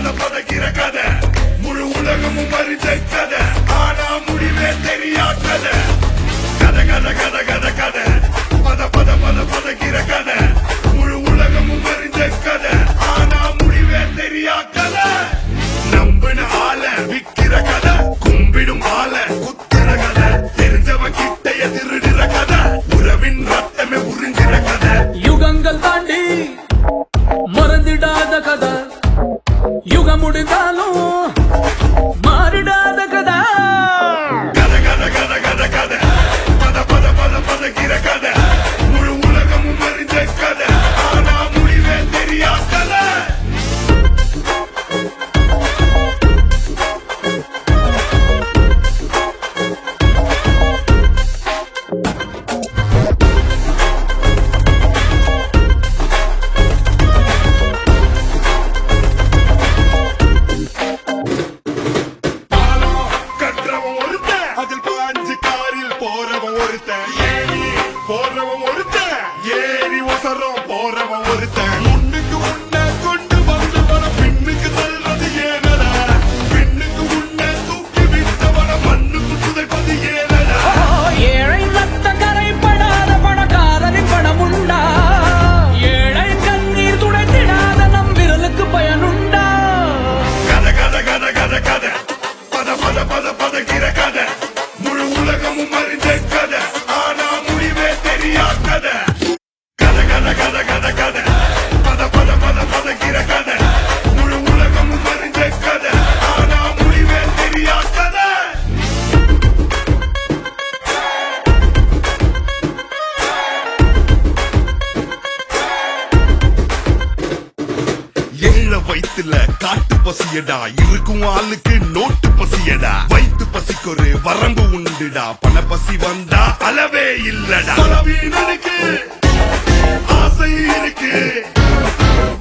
பத பதக்கிற கதை முழு உலகமும் அறிஞ்ச கதை ஆனா முடிவே தெரியா கதை கதை கதை கதை கதை கதை பத பத பத பதக்கிற கதை முழு உலகமும் அறிஞ்ச கதை ஆனா முடிவே தெரியா கதை நம்பின ஆள விக்கிற கதை கும்பிடும் ஆள குத்துற கதை தெரிஞ்சவன் கிட்டைய திருடுற கதை உறவின் ரத்தமே உறிஞ்சிற கதை யுகங்கள் தாண்டி மறந்திடாத கதை யுகம் முடிந்தாலும் மாறிடாத கதை கதை கதை கதை கதை கதை பத பத பத பதக்கிற கதை முழு உலகமும் அறிஞ்ச கதை ஆனா முடிவே தெரியா கதை பாலம் கட்டுறவன் ஒருத்தன் அதில் பாஞ்சு காரில் போறவன் ஒருத்தன் ஏறி போறவன் ஒருத்தன் ஏறி ஒசரம் போறவன் ஒருத்தன் முன்னுக்கு உன்னை கொண்டு வந்தவன பின்னுக்கு தள்ளுறது ஏனடா பின்னுக்கு உன்னை தூக்கி விட்டவன மண்ணுக்கு துதைப்பது ஏனடா ஏழை நத்த கரைப்படாத பணக்காரரின் பணம் உண்டா ஏழை கண்ணீர் துடைத்திடாத நம் விரலுக்கு பயனுண்டா கதை கதை கதை கதை கதை பத பத பத பதக்கிற கதை முழு உலகமும் அறிஞ்ச கதை ஆனா முடிவே தெரியா கதை கதை கதை கதை கதை கதை பத பத பத பதக்கிற கதை முழு உலகமும் அறிஞ்ச கதை ஆனா முடிவே தெரியா கதை ஏழ வயித்துல காட்டு பசியடா இருக்கும் ஆளுக்கு நோட்டு பசியடா வயிற்று பசிக்கு ஒரு வரம்பு உண்டுடா பண பசி வந்தா அளவே இல்லடா பலவீனனுக்கு ஆசை இருக்கு